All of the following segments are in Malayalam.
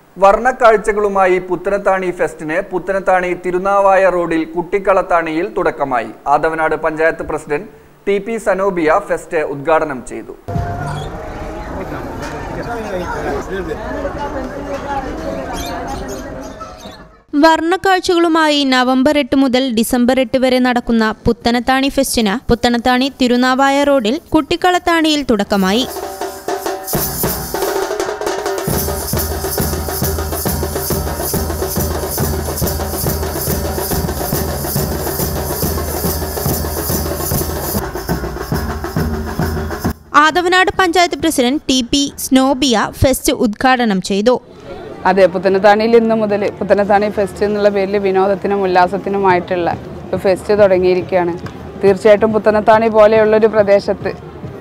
വർണ്ണക്കാഴ്ചകളുമായി പുത്തനത്താണി ഫെസ്റ്റിന് പുത്തനത്താണി തിരുനാവായ റോഡിൽ കുട്ടിക്കളത്താണിയിൽ തുടക്കമായി Athavanad panchayat president T P Sanobia fest ഉദ്ഘാടനം ചെയ്തു വർണ്ണക്കാഴ്ചകളുമായി നവംബർ എട്ട് മുതൽ ഡിസംബർ എട്ട് വരെ നടക്കുന്ന പുത്തനത്താണി ഫെസ്റ്റിന് പുത്തനത്താണി തിരുനാവായ റോഡിൽ കുട്ടിക്കളത്താണിയിൽ തുടക്കമായി Athavanad panchayat president T P Snobia fest ഉദ്ഘാടനം ചെയ്തു അതെ പുത്തനത്താണിയിൽ ഇന്ന് മുതൽ പുത്തനത്താണി ഫെസ്റ്റ് എന്നുള്ള പേരിൽ വിനോദത്തിനും ഉല്ലാസത്തിനുമായിട്ടുള്ള ഒരു ഫെസ്റ്റ് തുടങ്ങിയിരിക്കുകയാണ് തീർച്ചയായിട്ടും പുത്തനത്താണി പോലെയുള്ളൊരു പ്രദേശത്ത്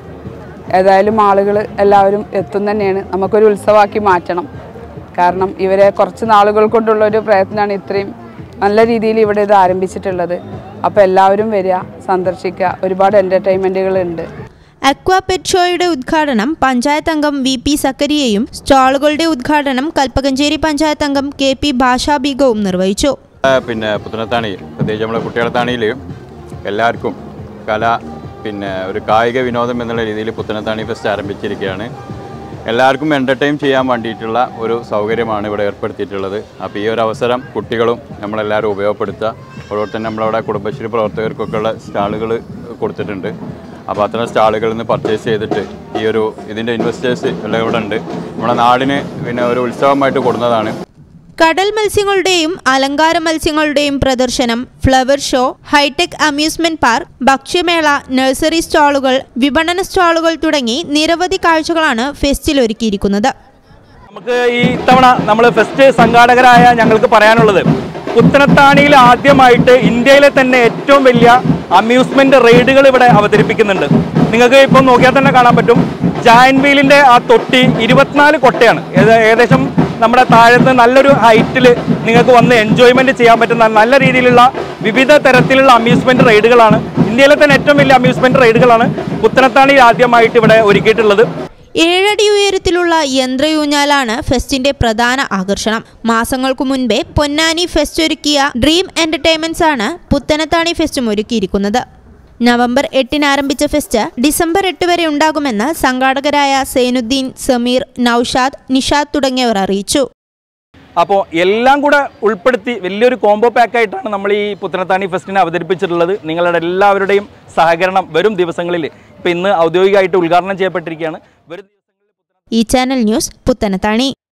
ഏതായാലും ആളുകൾ എല്ലാവരും എത്തും തന്നെയാണ് നമുക്കൊരു ഉത്സവമാക്കി മാറ്റണം കാരണം ഇവരെ കുറച്ച് നാളുകൾ കൊണ്ടുള്ള ഒരു പ്രയത്നമാണ് ഇത്രയും നല്ല രീതിയിൽ ഇവിടെ ഇത് ആരംഭിച്ചിട്ടുള്ളത് അപ്പോൾ എല്ലാവരും വരിക സന്ദർശിക്കുക ഒരുപാട് എൻ്റർടൈൻമെൻറ്റുകളുണ്ട് അക്വാ പെറ്റ് ഷോയുടെ ഉദ്ഘാടനം പഞ്ചായത്ത് അംഗം വി പി സക്കരിയയും സ്റ്റാളുകളുടെ ഉദ്ഘാടനം കൽപ്പകഞ്ചേരി പഞ്ചായത്ത് അംഗം കെ പി ഭാഷാബീഗവും നിർവഹിച്ചു ആ, പിന്നെ പുത്തനത്താണി പ്രത്യേകിച്ച് നമ്മുടെ കുട്ടികളത്താണിയിൽ എല്ലാവർക്കും കല പിന്നെ ഒരു കായിക വിനോദം എന്നുള്ള രീതിയിൽ പുത്തനത്താണി ഫെസ്റ്റ് ആരംഭിച്ചിരിക്കുകയാണ് എല്ലാവർക്കും എൻ്റർടൈൻ ചെയ്യാൻ വേണ്ടിയിട്ടുള്ള ഒരു സൗകര്യമാണ് ഇവിടെ ഏർപ്പെടുത്തിയിട്ടുള്ളത് അപ്പോൾ ഈ ഒരു അവസരം കുട്ടികളും നമ്മളെല്ലാവരും ഉപയോഗപ്പെടുത്തുക അതുപോലെ തന്നെ നമ്മളവിടെ കുടുംബശ്രീ പ്രവർത്തകർക്കൊക്കെ ഉള്ള സ്റ്റാളുകൾ കൊടുത്തിട്ടുണ്ട് അപ്പോൾ അത്തരം സ്റ്റാളുകളിൽ നിന്ന് പർച്ചേസ് ചെയ്തിട്ട് ഈ ഒരു ഇതിൻ്റെ ഇൻവെസ്റ്റേഴ്സ് എല്ലാം ഇവിടെ ഉണ്ട് നമ്മുടെ നാടിന് പിന്നെ ഒരു ഉത്സവമായിട്ട് കൊടുക്കുന്നതാണ് കടൽ മത്സ്യങ്ങളുടെയും അലങ്കാര മത്സ്യങ്ങളുടെയും പ്രദർശനം flower show high tech amusement park ഭക്ഷ്യമേള നഴ്സറി സ്റ്റാളുകൾ വിപണന സ്റ്റാളുകൾ തുടങ്ങി നിരവധി കാഴ്ചകളാണ് ഫെസ്റ്റിൽ ഒരുക്കിയിരിക്കുന്നത് നമുക്ക് ഈ ഇത്തവണ നമ്മൾ ഫെസ്റ്റ് സംഘാടകരായ ഞങ്ങൾക്ക് പറയാനുള്ളത് പുത്തനത്താണിയിൽ ആദ്യമായിട്ട് ഇന്ത്യയിലെ തന്നെ ഏറ്റവും വലിയ അമ്യൂസ്മെന്റ് റൈഡുകൾ ഇവിടെ അവതരിപ്പിക്കുന്നുണ്ട് നിങ്ങൾക്ക് ഇപ്പം നോക്കിയാൽ തന്നെ കാണാൻ പറ്റും ജായൻ വീലിന്റെ ആ തൊട്ടി ഇരുപത്തിനാല് കൊട്ടയാണ് ഏത- ഏകദേശം നമ്മുടെ താഴത്ത് നല്ലൊരു ഹൈറ്റിൽ നിങ്ങൾക്ക് വന്ന് എൻജോയ്മെന്റ് ചെയ്യാൻ പറ്റുന്ന നല്ല രീതിയിലുള്ള വിവിധ തരത്തിലുള്ള അമ്യൂസ്മെന്റ് റൈഡുകളാണ് ഇന്ത്യയിലെ തന്നെ ഏറ്റവും വലിയ അമ്യൂസ്മെന്റ് റൈഡുകളാണ് പുത്തനത്താണിയിൽ ആദ്യമായിട്ട് ഇവിടെ ഒരുക്കിയിട്ടുള്ളത് ഏഴടി ഉയരത്തിലുള്ള യന്ത്രയൂഞ്ഞാലാണ് ഫെസ്റ്റിന്റെ പ്രധാന ആകർഷണം മാസങ്ങൾക്കു മുൻപേ പൊന്നാനി ഫെസ്റ്റ് ഒരുക്കിയ ഡ്രീം എന്റർടൈൻമെന്റ്സ് ആണ് പുത്തനത്താണി ഫെസ്റ്റും ഒരുക്കിയിരിക്കുന്നത് നവംബർ എട്ടിന് ആരംഭിച്ച ഫെസ്റ്റ് ഡിസംബർ എട്ട് വരെ ഉണ്ടാകുമെന്ന് സംഘാടകരായ സൈനുദ്ദീൻ സമീർ നൌഷാദ് നിഷാദ് തുടങ്ങിയവർ അറിയിച്ചു അപ്പോൾ എല്ലാം കൂടെ ഉൾപ്പെടുത്തി വലിയൊരു കോംബോ പാക്കായിട്ടാണ് നമ്മൾ ഈ പുത്തനത്താണി ഫെസ്റ്റിനെ അവതരിപ്പിച്ചിട്ടുള്ളത് നിങ്ങളുടെ എല്ലാവരുടെയും സഹകരണം വരും ദിവസങ്ങളിൽ ഇപ്പോൾ ഇന്ന് ഔദ്യോഗികമായിട്ട് ഉദ്ഘാടനം ചെയ്യപ്പെട്ടിരിക്കുകയാണ് വരും ഈ ചാനൽ ന്യൂസ് പുത്തനത്താണി